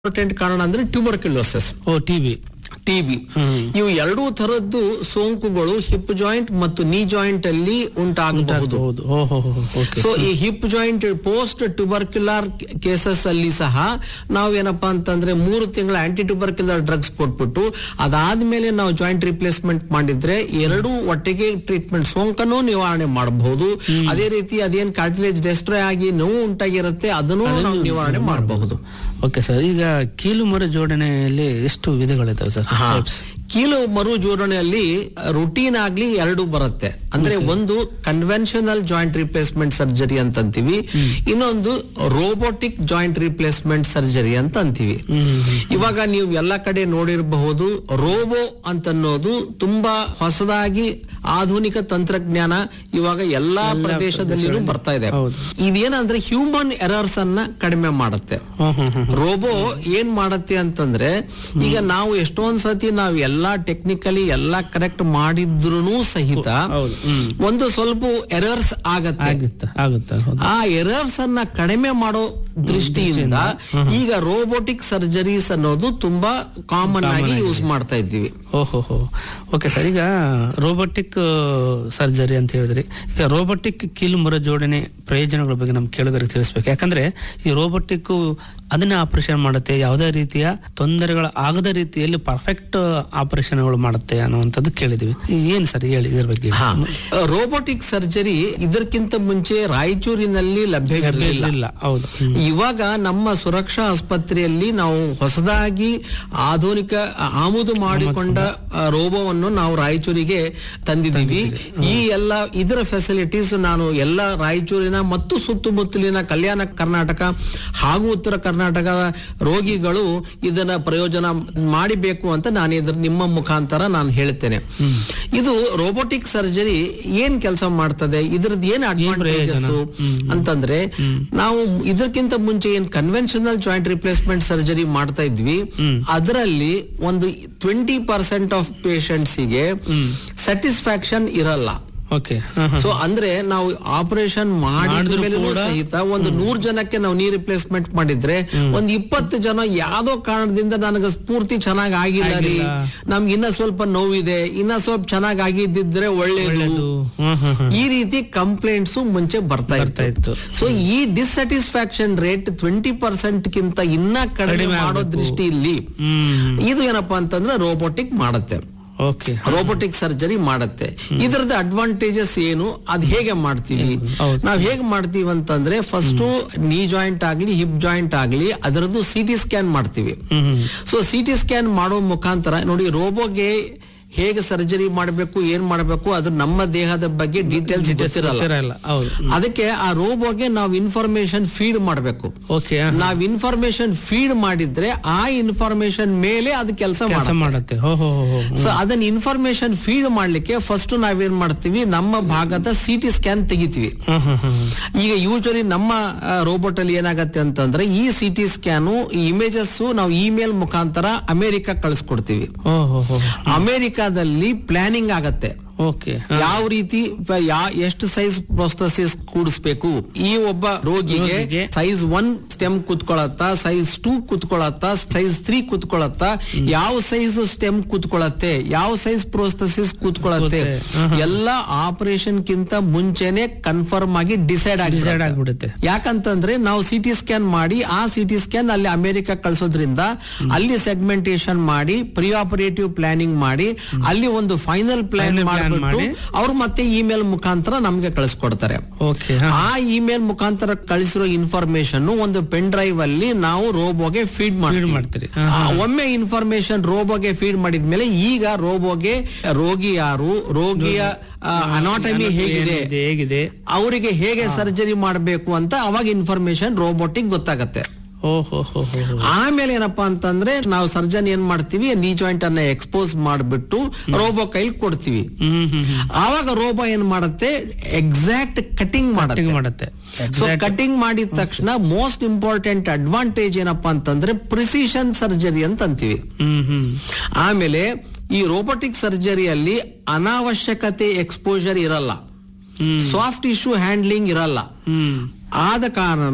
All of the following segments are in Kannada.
ಇಂಪಾರ್ಟೆಂಟ್ ಕಾರಣ ಅಂದ್ರೆ ಟ್ಯೂಬರ್ಕ್ಯುಲೋಸಿಸ್ ಓ ಟಿವಿ ಟಿಬಿ ಇವು ಎರಡೂ ತರದ್ದು ಸೋಂಕುಗಳು ಹಿಪ್ ಜಾಯಿಂಟ್ ಮತ್ತು ನೀ ಜಾಯಿಂಟ್ ಅಲ್ಲಿ ಉಂಟಾಗಬಹುದು ಹೌದು ಓ ಹೋ ಹೋ ಓಕೆ ಸೊ ಈ hip joint post tubercular cases ಅಲ್ಲಿ ಸಹ ನಾವೇನಪ್ಪಾ ಅಂತಂದ್ರೆ ಮೂರು ತಿಂಗಳ ಆಂಟಿ ಟ್ಯೂಬರ್ಕ್ಯುಲರ್ ಡ್ರಗ್ಸ್ ಕೊಟ್ಬಿಟ್ಟು ಅದಾದ್ಮೇಲೆ ನಾವು ಜಾಯಿಂಟ್ ರಿಪ್ಲೇಸ್ಮೆಂಟ್ ಮಾಡಿದ್ರೆ ಎರಡೂ ಒಟ್ಟಿಗೆ ಟ್ರೀಟ್ಮೆಂಟ್ ಸೋಂಕನ್ನು ನಿವಾರಣೆ ಮಾಡಬಹುದು ಅದೇ ರೀತಿ ಅದೇನ್ ಕಾರ್ಟಿಲೇಜ್ ಡೆಸ್ಟ್ರಾಯ್ ಆಗಿ ನೋವು ಉಂಟಾಗಿರುತ್ತೆ ಅದನ್ನು ನಾವು ನಿವಾರಣೆ ಮಾಡಬಹುದು ಓಕೆ ಸರ್ ಈಗ ಕೀಲು ಮರ ಜೋಡಣೆಯಲ್ಲಿ ಎಷ್ಟು ವಿಧಗಳಿದಾವೆ ಸರ್ ಟೈಪ್ಸ್ ಕೀಲು ಮರು ಜೋಡಣೆಯಲ್ಲಿ ರುಟೀನ್ ಆಗ್ಲಿ ಎರಡು ಬರುತ್ತೆ ಅಂದ್ರೆ ಒಂದು ಕನ್ವೆನ್ಷನಲ್ ಜಾಯಿಂಟ್ ರಿಪ್ಲೇಸ್ಮೆಂಟ್ ಸರ್ಜರಿ ಅಂತ ಅಂತೀವಿ ಇನ್ನೊಂದು ರೋಬೋಟಿಕ್ ಜಾಯಿಂಟ್ ರಿಪ್ಲೇಸ್ಮೆಂಟ್ ಸರ್ಜರಿ ಅಂತ ಅಂತೀವಿ ಇವಾಗ ನೀವು ಎಲ್ಲ ಕಡೆ ನೋಡಿರಬಹುದು ರೋಬೋ ಅಂತನ್ನೋದು ತುಂಬಾ ಹೊಸದಾಗಿ ಆಧುನಿಕ ತಂತ್ರಜ್ಞಾನ ಇವಾಗ ಎಲ್ಲಾ ಪ್ರದೇಶದಲ್ಲಿನೂ ಬರ್ತಾ ಇದೆ ಹೌದು. ಇದೇನಂದ್ರೆ ಹ್ಯೂಮನ್ ಎರರ್ಸ್ ಅನ್ನ ಕಡಿಮೆ ಮಾಡುತ್ತೆ ಹ್ಮ್ ಹ್ಮ್ ಹ್ಮ್ ರೋಬೋ ಏನ್ ಮಾಡತ್ತೆ ಅಂತಂದ್ರೆ ಈಗ ನಾವು ಎಷ್ಟೊಂದ್ ಸತಿ ನಾವು ಎಲ್ಲಾ ಟೆಕ್ನಿಕಲಿ ಎಲ್ಲಾ ಕರೆಕ್ಟ್ ಮಾಡಿದ್ರು ಸಹಿತ ಹೌದು ಹ್ಮ್ ಒಂದು ಸ್ವಲ್ಪ ಎರರ್ಸ್ ಆಗತ್ತೆ ಆಗುತ್ತೆ ಆಗುತ್ತೆ ಹೌದು ಆ ಎರರ್ಸ್ ಅನ್ನ ಕಡಿಮೆ ಮಾಡೋ ದೃಷ್ಟಿಯಿಂದ ಈಗ ರೋಬೋಟಿಕ್ ಸರ್ಜರೀಸ್ ಅನ್ನೋದು ತುಂಬಾ ಕಾಮನ್ ಆಗಿ ಯೂಸ್ ಮಾಡ್ತಾ ಇದ್ದೀವಿ ಓಹೋ ಹೋ ಓಕೆ ಸರ್ ಈಗ ರೋಬೋಟಿಕ್ ಸರ್ಜರಿ ಅಂತ ಹೇಳಿದ್ರಿ ಈಗ ರೋಬೋಟಿಕ್ ಕೀಲು ಮರ ಜೋಡಣೆ ಪ್ರಯೋಜನಗಳ ಬಗ್ಗೆ ನಮ್ಮ ಕೇಳುಗರಿಗೆ ತಿಳಿಸ್ಬೇಕು ಯಾಕಂದ್ರೆ ಈ ರೋಬೋಟಿಕ್ ಅದನ್ನೇ ಆಪರೇಷನ್ ಮಾಡುತ್ತೆ ಯಾವುದೇ ರೀತಿಯ ತೊಂದರೆಗಳು ಆಗದ ರೀತಿಯಲ್ಲಿ ಪರ್ಫೆಕ್ಟ್ ಆಪರೇಷನ್ಗಳು ಮಾಡುತ್ತೆ ಅನ್ನುವಂಥದ್ದು ಕೇಳಿದ್ವಿ ಏನ್ ಸರ್ ಹೇಳಿ ಇದ್ರ ಬಗ್ಗೆ ರೋಬೋಟಿಕ್ ಸರ್ಜರಿ ಇದಕ್ಕಿಂತ ಮುಂಚೆ ರಾಯಚೂರಿನಲ್ಲಿ ಲಭ್ಯವಿರಲಿಲ್ಲ ಇಲ್ಲ ಹೌದು ಹ್ಮ್. ಇವಾಗ ನಮ್ಮ ಸುರಕ್ಷಾ ಆಸ್ಪತ್ರೆಯಲ್ಲಿ ನಾವು ಹೊಸದಾಗಿ ಆಧುನಿಕ ಆಮದು ಮಾಡಿಕೊಂಡ ಆ, ರೋಬೋವನ್ನು ನಾವು ರಾಯಚೂರಿಗೆ ತಂದಿದ್ದೀವಿ ಈ ಎಲ್ಲ ಇದರ ಫೆಸಿಲಿಟೀಸ್ ನಾನು ಎಲ್ಲ ರಾಯಚೂರಿನ ಮತ್ತು ಸುತ್ತಮುತ್ತಲಿನ ಕಲ್ಯಾಣ ಕರ್ನಾಟಕ ಹಾಗೂ ಉತ್ತರ ಕರ್ನಾಟಕದ ರೋಗಿಗಳು ಇದನ್ನ ಪ್ರಯೋಜನ ಮಾಡಿಬೇಕು ಅಂತ ನಾನು ಇದ್ರ ನಿಮ್ಮ ಮುಖಾಂತರ ನಾನು ಹೇಳ್ತೇನೆ ಇದು ರೋಬೋಟಿಕ್ ಸರ್ಜರಿ ಏನ್ ಕೆಲಸ ಮಾಡ್ತದೆ ಇದ್ರದ್ದು ಏನ್ ಅಡ್ವಾಂಟೇಜಸ್ ಅಂತಂದ್ರೆ ನಾವು ಇದಕ್ಕಿಂತ ಮುಂಚೆ ಏನ್ ಕನ್ವೆನ್ಷನಲ್ ಜಾಯಿಂಟ್ ರಿಪ್ಲೇಸ್ಮೆಂಟ್ ಸರ್ಜರಿ ಮಾಡ್ತಾ ಇದ್ವಿ ಅದರಲ್ಲಿ ಒಂದು ಟ್ವೆಂಟಿ ಪರ್ಸೆಂಟ್ ಆಫ್ ಗೆ ಸ್ಯಾಟಿಸ್ಫ್ಯಾಕ್ಷನ್ ಇರಲ್ಲ ಓಕೆ ಹಾ, ಹಾ. ಸೊ ಅಂದ್ರೆ ನಾವು ಆಪರೇಷನ್ ಮಾಡಿದ ಮೇಲೆ ಸಹಿತ ಒಂದು ನೂರ್ ಜನಕ್ಕೆ ನಾವು ನೀ ರಿಪ್ಲೇಸ್ಮೆಂಟ್ ಮಾಡಿದ್ರೆ ಒಂದ್ ಇಪ್ಪತ್ತು ಜನ ಯಾವ್ದೋ ಕಾರಣದಿಂದ ನನಗೆ ಸ್ಫೂರ್ತಿ ಚೆನ್ನಾಗ್ ಆಗಿಲ್ಲ ರೀ ನಮ್ಗೆ ಇನ್ನ ಸ್ವಲ್ಪ ನೋವಿದೆ ಇನ್ನ ಸ್ವಲ್ಪ ಚೆನ್ನಾಗ್ ಆಗಿದ್ದಿದ್ರೆ ಒಳ್ಳೇದು ಒಳ್ಳೇದು ಹ್ಮ್ ಹ್ಮ್ ಹ್ಮ್ ಈ ರೀತಿ ಕಂಪ್ಲೇಂಟ್ಸ್ ಮುಂಚೆ ಬರ್ತಾ ಬರ್ತಾ ಇತ್ತು ಇತ್ತು ಸೊ ಈ ಡಿಸ್ಸ್ಯಾಟಿಸ್ಫ್ಯಾಕ್ಷನ್ ರೇಟ್ ಟ್ವೆಂಟಿ ಪರ್ಸೆಂಟ್ ಗಿಂತ ಇನ್ನ ಕಡಿಮೆ ಮಾಡೋ ದೃಷ್ಟಿಯಲ್ಲಿ ಹ್ಮ್ ಇದು ಏನಪ್ಪಾ ಅಂತಂದ್ರೆ ರೋಬೋಟಿಕ್ ಮಾಡುತ್ತೆ ಓಕೆ ರೋಬೋಟಿಕ್ ಸರ್ಜರಿ ಮಾಡುತ್ತೆ ಇದರದ ಅಡ್ವಾಂಟೇಜಸ್ ಏನು ಅದ್ ಹೇಗೆ ಮಾಡ್ತೀವಿ ಹೌದು. ನಾವ್ ಹೇಗೆ ಮಾಡ್ತೀವಿ ಅಂತಂದ್ರೆ ಫಸ್ಟ್ ನೀ ಜಾಯಿಂಟ್ ಆಗ್ಲಿ ಹಿಪ್ ಜಾಯಿಂಟ್ ಆಗ್ಲಿ ಅದರದ್ದು ಸಿ ಟಿ ಸ್ಕ್ಯಾನ್ ಮಾಡ್ತೀವಿ ಹ್ಮ್ ಹ್ಮ್ ಸೊ ಸಿ ಟಿ ಸ್ಕ್ಯಾನ್ ಮಾಡೋ ಮುಖಾಂತರ ನೋಡಿ ರೋಬೋಗೆ ಹೇಗೆ ಸರ್ಜರಿ ಮಾಡಬೇಕು ಏನ್ ಮಾಡಬೇಕು ಅದು ನಮ್ಮ ದೇಹದ ಬಗ್ಗೆ ಡೀಟೇಲ್ಸ್ ಗೊತ್ತಿರಲ್ಲ ಗೊತ್ತಿರಲ್ಲ ಹೌದು ಅದಕ್ಕೆ ಆ ರೋಬೋಗೆ ನಾವು ಇನ್ಫಾರ್ಮೇಶನ್ ಫೀಡ್ ಮಾಡಬೇಕು ಓಕೆ ನಾವ್ ಇನ್ಫಾರ್ಮೇಶನ್ ಫೀಡ್ ಮಾಡಿದ್ರೆ ಆ ಇನ್ಫಾರ್ಮೇಶನ್ ಮೇಲೆ ಅದು ಕೆಲಸ ಕೆಲಸ ಮಾಡುತ್ತೆ ಹೋ ಹೋ ಹೋ ಹೋ ಸೊ ಅದನ್ನ ಇನ್ಫಾರ್ಮೇಶನ್ ಫೀಡ್ ಮಾಡ್ಲಿಕ್ಕೆ ಫಸ್ಟ್ ನಾವೇನ್ ಮಾಡ್ತೀವಿ ನಮ್ಮ ಭಾಗದ ಸಿ ಟಿ ಸ್ಕ್ಯಾನ್ ತೆಗಿತೀವಿ ಹ್ಮ್ ಹ್ಮ್ ಹ್ಮ್ ಈಗ ಯೂಶಲಿ ನಮ್ಮ ರೋಬೋಟ್ ಅಲ್ಲಿ ಏನಾಗತ್ತೆ ಅಂತಂದ್ರೆ ಈ ಸಿ ಟಿ ಸ್ಕ್ಯಾನು ಈ ಇಮೇಜಸ್ ನಾವು ಇಮೇಲ್ ಮುಖಾಂತರ ಅಮೆರಿಕ ಕಳಿಸ್ಕೊಡ್ತೀವಿ ಓ ಹೋ ಹೋ ಅಮೆರಿಕಾದಲ್ಲಿ ಪ್ಲಾನಿಂಗ್ ಆಗತ್ತೆ ಓಕೆ ಯಾವ ರೀತಿ ಪ- ಯಾ ಎಷ್ಟು ಸೈಜ್ ಪ್ರೊಸ್ತಸಿಸ್ ಕೂಡಿಸ್ಬೇಕು ಈ ಒಬ್ಬ ರೋಗಿಗೆ ರೋಗಿಗೆ ಸೈಜ್ ಒನ್ ಸ್ಟೆಮ್ ಕುತ್ಕೊಳತ್ತಾ ಸೈಜ್ ಟೂ ಕುತ್ಕೊಳತ್ತಾ ಸೈಜ್ ತ್ರೀ ಕುತ್ಕೊಳತ್ತಾ ಯಾವ ಸೈಜ್ ಸ್ಟೆಮ್ ಕುತ್ಕೊಳತ್ತೆ ಯಾವ ಸೈಜ್ ಪ್ರೋಸ್ತಸಿಸ್ ಕೂತ್ಕೊಳತ್ತೆ ಕೂತ್ಕೊಳ್ಳುತ್ತೆ. ಎಲ್ಲ ಆಪರೇಷನ್ ಕಿಂತ ಮುಂಚೆನೆ ಕನ್ಫರ್ಮ್ ಆಗಿ ಡಿಸೈಡ್ ಆಗಿ ಡಿಸೈಡ್ ಆಗ್ಬಿಡುತ್ತೆ ಯಾಕಂತಂದ್ರೆ ನಾವು ಸಿ ಟಿ ಸ್ಕ್ಯಾನ್ ಮಾಡಿ ಆ ಸಿ ಟಿ ಸ್ಕ್ಯಾನ್ ಅಲ್ಲಿ ಅಮೆರಿಕ ಕಳ್ಸೋದ್ರಿಂದ ಅಲ್ಲಿ ಸೆಗ್ಮೆಂಟೇಶನ್ ಮಾಡಿ ಪ್ರಿ ಆಪರೇಟಿವ್ ಪ್ಲಾನಿಂಗ್ ಮಾಡಿ ಅಲ್ಲಿ ಒಂದು ಫೈನಲ್ ಪ್ಲಾನ್ Final plan ಮಾಡಿಬಿಟ್ಟು ಮಾಡಿ. ಅವ್ರು ಮತ್ತೆ ಇಮೇಲ್ ಮುಖಾಂತರ ನಮ್ಗೆ ಕಳಿಸ್ಕೊಡ್ತಾರೆ ಓಕೆ ಆ ಇಮೇಲ್ ಮುಖಾಂತರ ಕಳಿಸಿರೋ ಇನ್ಫಾರ್ಮೇಶನ್ ಒಂದು ಪೆನ್ ಡ್ರೈವ್ ಅಲ್ಲಿ ನಾವು ರೋಬೋಗೆ ಫೀಡ್ ಫೀಡ್ ಮಾಡ್ತೀವಿ ಮಾಡ್ತೀರಿ ಆ, ಒಮ್ಮೆ ಇನ್ಫಾರ್ಮೇಶನ್ ರೋಬೋಗೆ ಫೀಡ್ ಮಾಡಿದ್ಮೇಲೆ ಈಗ ರೋಬೋಗೆ ರೋಗಿ ಯಾರು ರೋಗಿಯ ಅನಾಟಮಿ ಹೇಗಿದೆ ಏನಿದೆ, ಹೇಗಿದೆ ಅವರಿಗೆ ಹೇಗೆ ಸರ್ಜರಿ ಮಾಡಬೇಕು ಅಂತ ಅವಾಗ ಇನ್ಫಾರ್ಮೇಶನ್ ರೋಬೋಟಿಕ್ ಗೊತ್ತಾಗತ್ತೆ ಓ ಹೋ ಹೋ ಹೋ ಹೋ. ಆಮೇಲೆ ಏನಪ್ಪಾ ಅಂತಂದ್ರೆ ನಾವು ಸರ್ಜನ್ ಏನ್ ಮಾಡ್ತೀವಿ ನೀ ಜಾಯಿಂಟ್ ಅನ್ನ ಎಕ್ಸ್ಪೋಸ್ ಮಾಡ್ಬಿಟ್ಟು ರೋಬೋ ಕೈಲಿ ಕೊಡ್ತೀವಿ ಹ್ಮ್ ಹ್ಮ್ ಹ್ಮ್ ಆವಾಗ ರೋಬೋ ಏನ್ ಮಾಡುತ್ತೆ ಎಕ್ಸಾಕ್ಟ್ ಕಟಿಂಗ್ ಮಾಡುತ್ತೆ Cutting ಮಾಡುತ್ತೆ ಸೊ ಕಟಿಂಗ್ ಮಾಡಿದ ತಕ್ಷಣ ಮೋಸ್ಟ್ ಇಂಪಾರ್ಟೆಂಟ್ ಅಡ್ವಾಂಟೇಜ್ ಏನಪ್ಪಾ ಅಂತಂದ್ರೆ ಪ್ರಿಸಿಷನ್ ಸರ್ಜರಿ ಅಂತ ಅಂತೀವಿ ಹ್ಮ್ ಹ್ಮ್ ಆಮೇಲೆ ಈ ರೋಬೋಟಿಕ್ ಸರ್ಜರಿಯಲ್ಲಿ ಅನಾವಶ್ಯಕತೆ ಎಕ್ಸ್ಪೋಜರ್ ಇರಲ್ಲ ಹ್ಮ್. ಸಾಫ್ಟ್ ಇಶ್ಯೂ ಹ್ಯಾಂಡ್ಲಿಂಗ್ ಇರಲ್ಲ ಹ್ಮ್ ಆದ ಕಾರಣ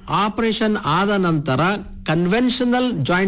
ಆಪರೇಷನ್ ಆದ ನಂತರ ಕನ್ವೆನ್ಷನಲ್ ಜಾಯಿಂಟ್